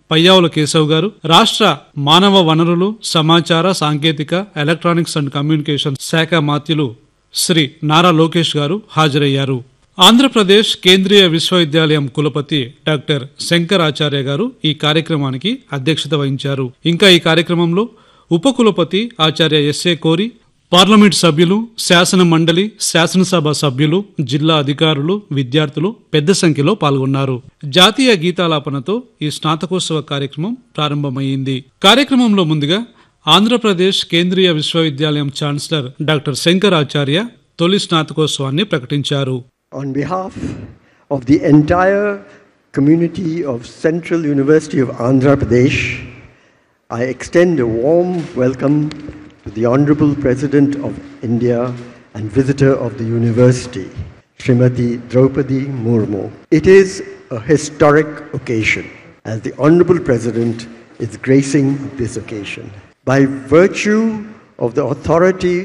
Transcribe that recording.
పయ్యావుల కేశవ్ గారు రాష్ట్ర మానవ వనరులు సమాచార సాంకేతిక ఎలక్ట్రానిక్స్ అండ్ కమ్యూనికేషన్ శాఖ మాత్యులు శ్రీ నారా లోకేష్ గారు హాజరయ్యారు ఆంధ్రప్రదేశ్ కేంద్రీయ విశ్వవిద్యాలయం కులపతి డాక్టర్ శంకర్ ఆచార్య గారు ఈ కార్యక్రమానికి అధ్యక్షత వహించారు ఇంకా ఈ కార్యక్రమంలో ఉపకులపతి ఆచార్య ఎస్ఏ కోరి పార్లమెంట్ సభ్యులు శాసన మండలి శాసనసభ సభ్యులు జిల్లా అధికారులు విద్యార్థులు పెద్ద సంఖ్యలో పాల్గొన్నారు జాతీయ గీతాలాపనతో ఈ స్నాతకోత్సవ కార్యక్రమం ప్రారంభమైంది కార్యక్రమంలో ముందుగా ఆంధ్రప్రదేశ్ కేంద్రీయ విశ్వవిద్యాలయం ఛాన్సలర్ డాక్టర్ శంకర్ ఆచార్య తొలి స్నాతకోత్సవాన్ని ప్రకటించారు On behalf of the entire community of Central University of Andhra Pradesh, I extend a warm welcome to the Honorable President of India and visitor of the university, Srimati Draupadi Murmu. It is a historic occasion as the Honorable President is gracing this occasion. By virtue of the authority